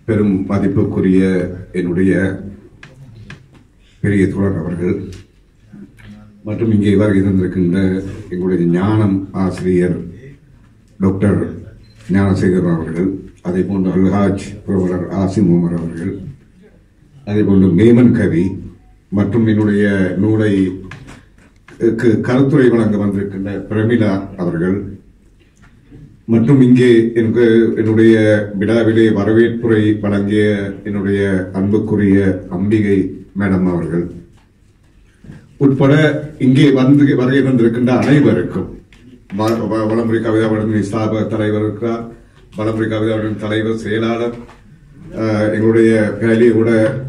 பெரும் மதிப்புக்குரிய என்னுடைய பெரிய தோழர் அவர்கள் மற்றும் இங்கே வருகை தந்திருக்கின்ற எங்களுடைய ஞானம் ஆசிரியர் டாக்டர் ஞானசேகர் அவர்கள் அதே போன்று அல்ஹாஜ் புரவலர் ஆசிம் உமர் அவர்கள் அதே போன்று மேமன் கவி மற்றும் என்னுடைய நூலை க்கு கருத்துரை வழங்க வந்திருக்கின்ற பிரமிளா அவர்கள் மற்றும் இங்கே எனக்கு என்னுடைய விழாவிலே வரவேற்புரை வழங்கிய என்னுடைய அன்புக்குரிய அம்பிகை மேடம் அவர்கள் உட்பட இங்கே வந்து வருகை வந்திருக்கின்ற அனைவருக்கும் வ- வ- வலம்புரி கவிதாவுடன் ஸ்தாபக தலைவர் இருக்கிறார் வலம்புரி கவிதாவுடன் தலைவர் செயலாளர் அஹ், எங்களுடைய பேலியோட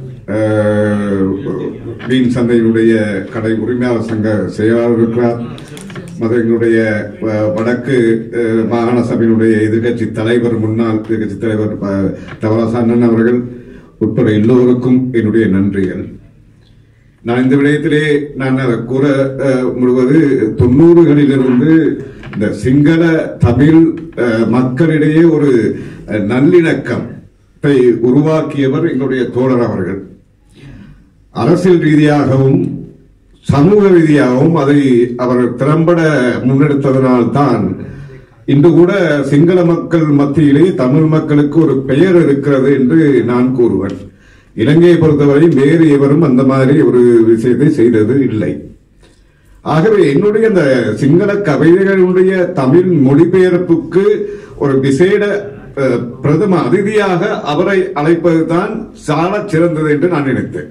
மீன் சந்தையினுடைய கடை உரிமையாளர் சங்க செயலாளர் இருக்கிறார் மற்ற எங்களுடைய அஹ், வடக்கு அஹ், மாகாண சபையினுடைய எதிர்க்கட்சி தலைவர் முன்னாள் எதிர்க்கட்சி தலைவர் அஹ், தவராச அண்ணன் அவர்கள் உட்பட எல்லோருக்கும் என்னுடைய நன்றிகள் நான் இந்த விடயத்திலே நான் அதை கூற அஹ், முழுவது தொண்ணூறுகளிலிருந்து இந்த சிங்கள தமிழ் அஹ், மக்களிடையே ஒரு அஹ், நல்லிணக்கத்தை உருவாக்கியவர் எங்களுடைய தோழர் அவர்கள் அரசியல் ரீதியாகவும் சமூக ரீதியாகவும் அதை அவர் திறம்பட முன்னெடுத்ததனால்தான் இன்று கூட சிங்கள மக்கள் மத்தியிலே தமிழ் மக்களுக்கு ஒரு பெயர் இருக்கிறது என்று நான் கூறுவேன் இலங்கையை பொறுத்தவரை வேறு எவரும் அந்த மாதிரி ஒரு விஷயத்தை செய்தது இல்லை ஆகவே என்னுடைய அந்த சிங்கள கவிதைகளுடைய தமிழ் மொழிபெயர்ப்புக்கு ஒரு விசேட அஹ், பிரதம அதிதியாக அவரை அழைப்பதுதான் சாலச் சிறந்தது என்று நான் நினைத்தேன்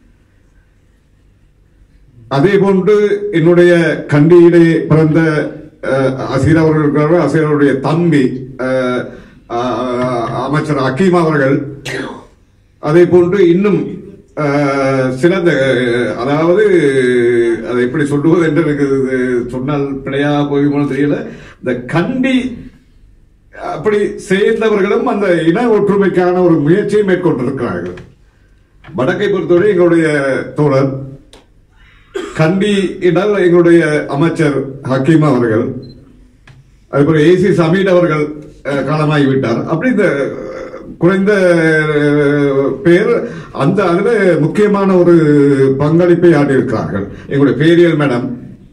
அதே போன்று என்னுடைய கண்டியிலே பிறந்த அஹ், அசீர் அவர்கள் இருக்கிறார்கள் அசீர் அவருடைய தம்பி அஹ், அஹ், அமைச்சர் அக்கீம் அவர்கள் அதே போன்று இன்னும் அஹ், சிறந்த அஹ், அதாவது அதை எப்படி சொல்லுவது என்று எனக்கு இது சொன்னால் பிழையா போகுமோ தெரியல இந்த கண்டி அப்படி சேர்ந்தவர்களும் அந்த இன ஒற்றுமைக்கான ஒரு முயற்சியை மேற்கொண்டிருக்கிறார்கள் வடக்கை பொறுத்தவரை எங்களுடைய தோழர் கண்டி இடல் எங்களுடைய அமைச்சர் ஹக்கீம் அவர்கள் அதுபோல ஏசி சமீட் அவர்கள் அஹ், காலமாகிவிட்டார் அப்படி இந்த அஹ், குறைந்த அஹ், பேர் அந்த அதுல முக்கியமான ஒரு பங்களிப்பை ஆட்டியிருக்கிறார்கள் எங்களுடைய பேரியல் மேடம்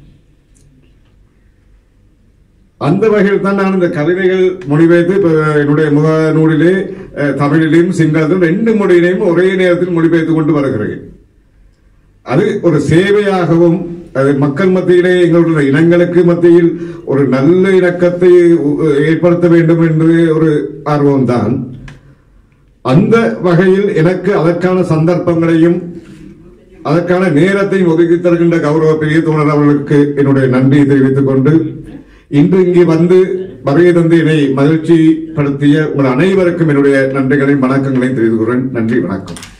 அந்த வகையில் தான் நான் இந்த கவிதைகள் மொழிபெயர்த்து இப்ப என்னுடைய முக நூலிலே அஹ், தமிழிலும் சிங்களத்திலும் ரெண்டு மொழியிலையும் ஒரே நேரத்தில் மொழிபெயர்த்து கொண்டு வருகிறேன் அது ஒரு சேவையாகவும் அது மக்கள் மத்தியிலே எங்களுடைய இனங்களுக்கு மத்தியில் ஒரு நல்ல இணக்கத்தை உ- ஏற்படுத்த வேண்டும் என்று ஒரு ஆர்வம்தான் அந்த வகையில் எனக்கு அதற்கான சந்தர்ப்பங்களையும் அதற்கான நேரத்தையும் ஒதுக்கி தருகின்ற கௌரவ பெரிய தோழர் அவர்களுக்கு என்னுடைய நன்றியை தெரிவித்துக் கொண்டு இன்று இங்கே வந்து வருகை தந்து என்னை மகிழ்ச்சிப்படுத்திய உங்கள் அனைவருக்கும் என்னுடைய நன்றிகளையும் வணக்கங்களையும் தெரிவித்துக் கொள்கிறேன் நன்றி வணக்கம்